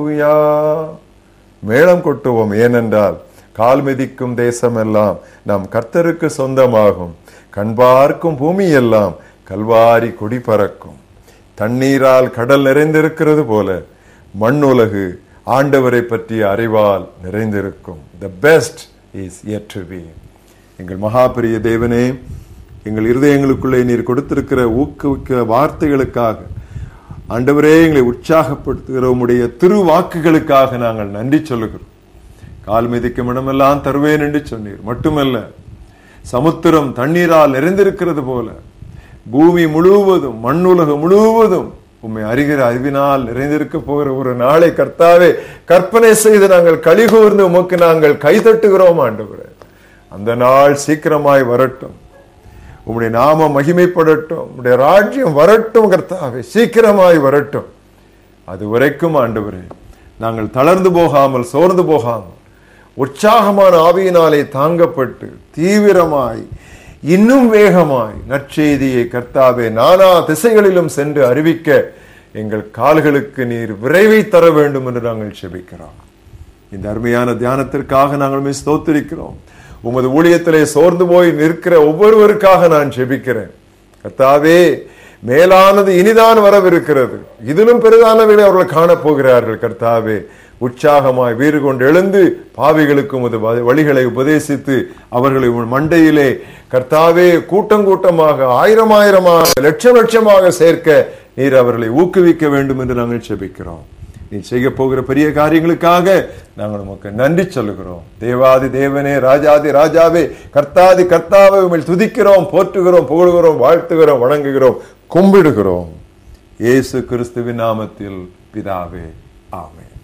ஹalleluya. மேளம் கொட்டுவோம் ஏனென்றால் கால் மிதிக்கும் தேசமெல்லாம் நம் கர்த்தருக்கு சொந்தமாகும் கண் பார்க்கும் பூமி எல்லாம் கல்வாரி கொடி பறக்கும் தண்ணீரால் கடல் நிறைந்திருக்கிறது போல மண்ணுலகு ஆண்டவரை பற்றிய அறிவால் நிறைந்திருக்கும் the best is yet to be எங்கள் மகாபிரிய தேவனே எங்கள் இருதயங்களுக்குள்ளே நீர் கொடுத்திருக்கிற ஊக்குவிக்க வார்த்தைகளுக்காக ஆண்டவரே எங்களை உற்சாகப்படுத்துகிற உம்முடைய திரு வாக்குகளுக்காக நாங்கள் நன்றி சொல்லுகிறோம் கால் மிதிக்கும் இடமெல்லாம் தருவேன் என்று சொன்னீர் மட்டுமல்ல சமுத்திரம் தண்ணீரால் நிறைந்திருக்கிறது போல பூமி முழுவதும் மண்ணுலகம் முழுவதும் உம்மை அறிகிற அறிவினால் நிறைந்திருக்க போகிற ஒரு நாளை கர்த்தாவே கற்பனை செய்து நாங்கள் கலிகூர்ந்து உமக்கு நாங்கள் கைதட்டுகிறோம் ஆண்டவரே அந்த நாள் சீக்கிரமாய் வரட்டும் உம்முடைய நாம மகிமைப்படட்டும் உம்முடைய ராஜ்யம் வரட்டும் கர்த்தாவே சீக்கிரமாய் வரட்டும் அது வரைக்கும் ஆண்டவரே நாங்கள் தளர்ந்து போகாமல் சோர்ந்து போகாமல் உற்சாகமான ஆவியினாலே தாங்கப்பட்டு தீவிரமாய் இன்னும் வேகமாய் நற்செய்தியை கர்த்தாவே நானா திசைகளிலும் சென்று அறிவிக்க எங்கள் கால்களுக்கு நீர் விரைவை தர வேண்டும் என்று நாங்கள் செபிக்கிறோம் இந்த அருமையான தியானத்திற்காக நாங்கள் உம்மை ஸ்தோத்திரிக்கிறோம் உமது ஊழியத்திலே சோர்ந்து போய் நிற்கிற ஒவ்வொருவருக்காக நான் செபிக்கிறேன் கர்த்தாவே மேலானது இனிதான் வரவிருக்கிறது இதிலும் பெரிதானவைகளை அவர்கள் காணப் போகிறார்கள் கர்த்தாவே உற்சாகமாய் வீறு கொண்டு எழுந்து பாவிகளுக்கு உமது வ- வழிகளை உபதேசித்து அவர்களை உன் மண்டையிலே கர்த்தாவே கூட்டம் கூட்டமாக ஆயிரம் ஆயிரமாக லட்சம் லட்சமாக சேர்க்க நீர் அவர்களை ஊக்குவிக்க வேண்டும் என்று நாங்கள் செபிக்கிறோம் நீ செய்ய போகிற பெரிய காரியங்களுக்காக நாங்கள் உமக்கு நன்றி சொல்லுகிறோம் தேவாதி தேவனே ராஜாதி ராஜாவே கர்த்தாதி கர்த்தாவை உண்மையில் துதிக்கிறோம் போற்றுகிறோம் புகழுகிறோம் வாழ்த்துகிறோம் வணங்குகிறோம் கும்பிடுகிறோம் இயேசு கிறிஸ்துவின் நாமத்தில் பிதாவே ஆமென்